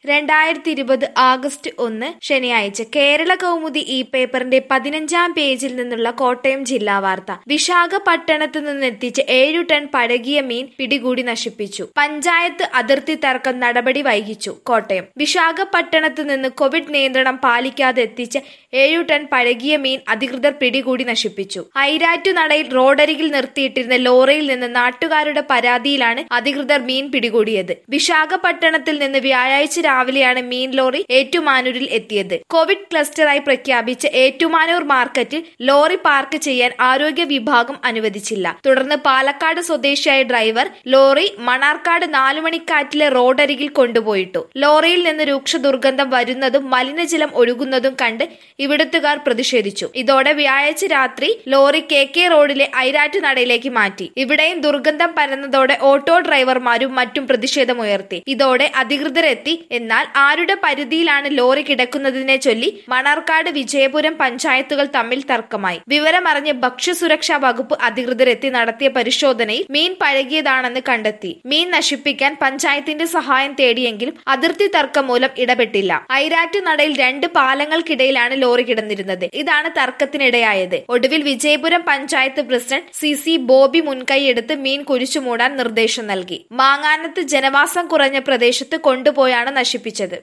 രണ്ടായിരത്തി ഇരുപത് ആഗസ്റ്റ് ഒന്ന് ശനിയാഴ്ച കേരള കൗമുദി ഈ പേപ്പറിന്റെ പതിനഞ്ചാം പേജിൽ നിന്നുള്ള കോട്ടയം ജില്ലാ വാർത്ത വിശാഖപട്ടണത്ത് നിന്നെത്തിച്ച ഏഴു ടൺ പഴകിയ മീൻ പിടികൂടി നശിപ്പിച്ചു പഞ്ചായത്ത് അതിർത്തി തർക്കം നടപടി വൈകിച്ചു കോട്ടയം വിശാഖപട്ടണത്ത് നിന്ന് കോവിഡ് നിയന്ത്രണം പാലിക്കാതെ എത്തിച്ച ഏഴു ടൺ പഴകിയ മീൻ അധികൃതർ പിടികൂടി നശിപ്പിച്ചു ഐരാറ്റുനടയിൽ റോഡരികിൽ നിർത്തിയിട്ടിരുന്ന ലോറിയിൽ നിന്ന് നാട്ടുകാരുടെ പരാതിയിലാണ് അധികൃതർ മീൻ പിടികൂടിയത് വിശാഖപട്ടണത്തിൽ നിന്ന് വ്യാഴാഴ്ച രാവിലെയാണ് മീൻ ലോറി ഏറ്റുമാനൂരിൽ എത്തിയത് കോവിഡ് ക്ലസ്റ്ററായി പ്രഖ്യാപിച്ച ഏറ്റുമാനൂർ മാർക്കറ്റിൽ ലോറി പാർക്ക് ചെയ്യാൻ ആരോഗ്യ വിഭാഗം അനുവദിച്ചില്ല തുടർന്ന് പാലക്കാട് സ്വദേശിയായ ഡ്രൈവർ ലോറി മണാർക്കാട് നാലുമണിക്കാറ്റിലെ റോഡരികിൽ കൊണ്ടുപോയിട്ടു ലോറിയിൽ നിന്ന് രൂക്ഷ ദുർഗന്ധം വരുന്നതും മലിനജലം ഒഴുകുന്നതും കണ്ട് ഇവിടുത്തുകാർ പ്രതിഷേധിച്ചു ഇതോടെ വ്യാഴാഴ്ച രാത്രി ലോറി കെ കെ റോഡിലെ ഐരാറ്റുനടയിലേക്ക് മാറ്റി ഇവിടെയും ദുർഗന്ധം പരന്നതോടെ ഓട്ടോ ഡ്രൈവർമാരും മറ്റും പ്രതിഷേധമുയർത്തി ഇതോടെ അധികൃതരെത്തി എന്നാൽ ആരുടെ പരിധിയിലാണ് ലോറി കിടക്കുന്നതിനെ ചൊല്ലി മണർക്കാട് വിജയപുരം പഞ്ചായത്തുകൾ തമ്മിൽ തർക്കമായി വിവരമറിഞ്ഞ് ഭക്ഷ്യസുരക്ഷാ വകുപ്പ് അധികൃതരെത്തി നടത്തിയ പരിശോധനയിൽ മീൻ പഴകിയതാണെന്ന് കണ്ടെത്തി മീൻ നശിപ്പിക്കാൻ പഞ്ചായത്തിന്റെ സഹായം തേടിയെങ്കിലും അതിർത്തി തർക്കം മൂലം ഇടപെട്ടില്ല ഐരാറ്റുനടയിൽ രണ്ട് പാലങ്ങൾക്കിടയിലാണ് ലോറി കിടന്നിരുന്നത് ഇതാണ് തർക്കത്തിനിടയായത് ഒടുവിൽ Vijayapuram panchayat president C C Bobby മുൻകൈയെടുത്ത് മീൻ കുഴിച്ചുമൂടാൻ നിർദ്ദേശം നൽകി മാങ്ങാനത്ത് ജനവാസം കുറഞ്ഞ പ്രദേശത്ത് കൊണ്ടുപോയാണ് നശിപ്പിച്ചത്